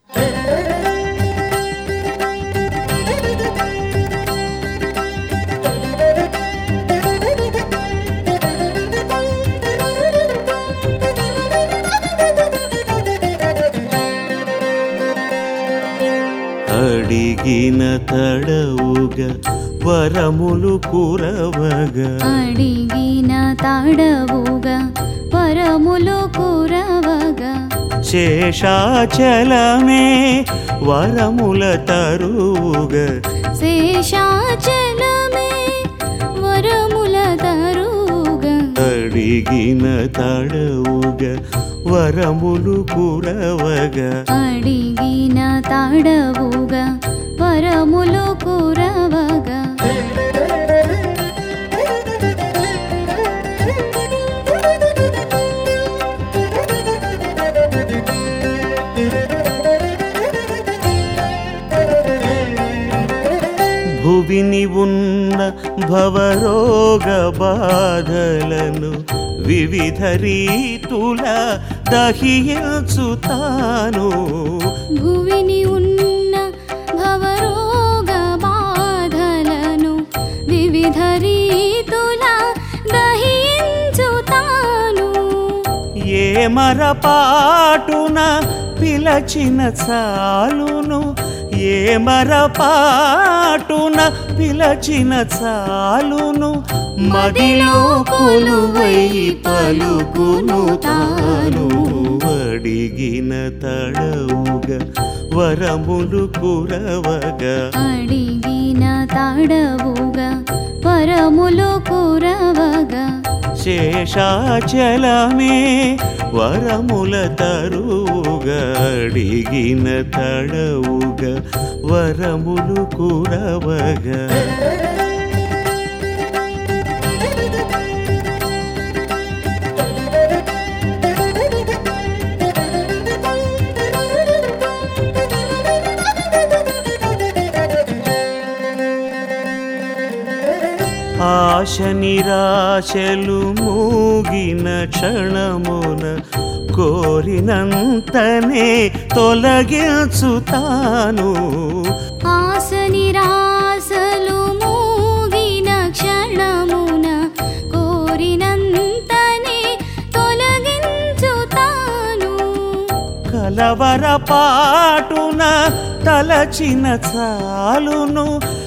అడిగిన తడవుగా వరములు కురవగా అడిగిన తడవుగా వరములు కురవగా శేషాచలమే వరముల తరుగా శేషాచలమే వరముల తరుగా అడిగిన తడవుగా వరములు కురవగా అడిగిన తడవుగా వరములు కురవగా భువిని ఉన్న భవరోగ బాధలను వివిధ రీతుల దహించుతాను భువిని ఉన్న భవరోగ బాధలను వివిధ రీతుల దహించుతాను ఏ మరపాటున పిలచిన చాలును ఏ మరపాటున పిలచిన చాలును మదిలో కొలువై పలుకును తాను అడిగిన తడవుగా వరములు కురవగా అడిగిన తడవుగా వరములు కురవగా శేషాచలమే వరముల తరువుగా అడిగిన తడవుగా వరములు కురవగా ఆశ నిరాశలు మూగిన క్షణమున కోరినంతనే తొలగించుతాను ఆశ నిరాశలు మూగిన క్షణమున కోరినంతనే తొలగించుతాను కలవరపాటున తలచిన చాలును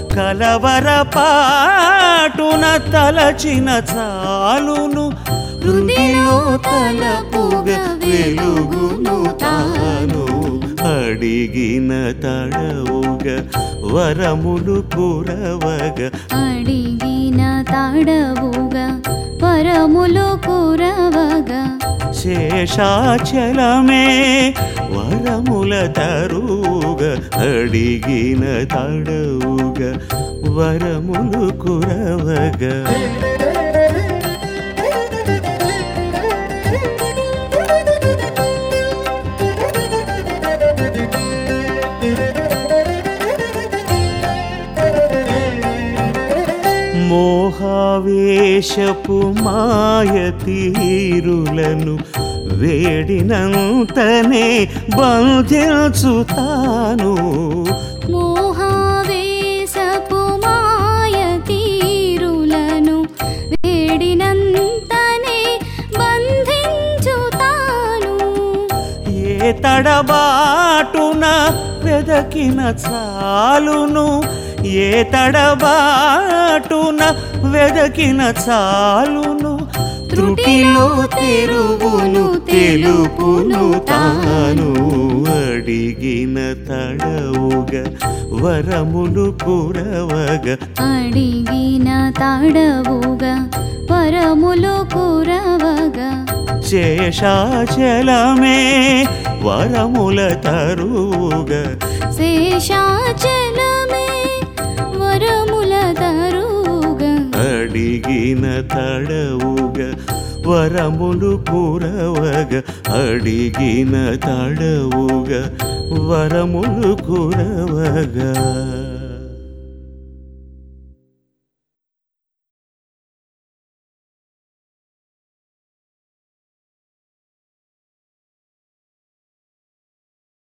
కలవరపాటున తలచిన చాలును హృదయలో తలపుగా వెలుగును తాను అడిగిన తడవుగా వరములు కురవగా అడిగిన తడవుగా వరములు కురవగా శేషాచలమే వరముల తరుగా అడిగిన తడవుగా వరములు కురవగా మోహావేశపు మాయ తీరులను వేడినంతనే బంధించుతాను మోహావేశపు మాయ తీరులను వేడినంతనే బంధించుతాను ఏ తడబాటున వెదకిన చాలును ఏ తడబాటున వెదకిన చాలును త్రుటిలో తెరువును తెలుపును తాను అడిగిన తడవుగా వరములు కురవగా అడిగిన తడవుగా వరములు కురవగా శేషాచలమే వరముల తరుగా శేషాచలమే వరముల తరుగా అడిగిన తడవుగా వరములు కురవగా అడిగిన తడవుగా వరములు కురవగా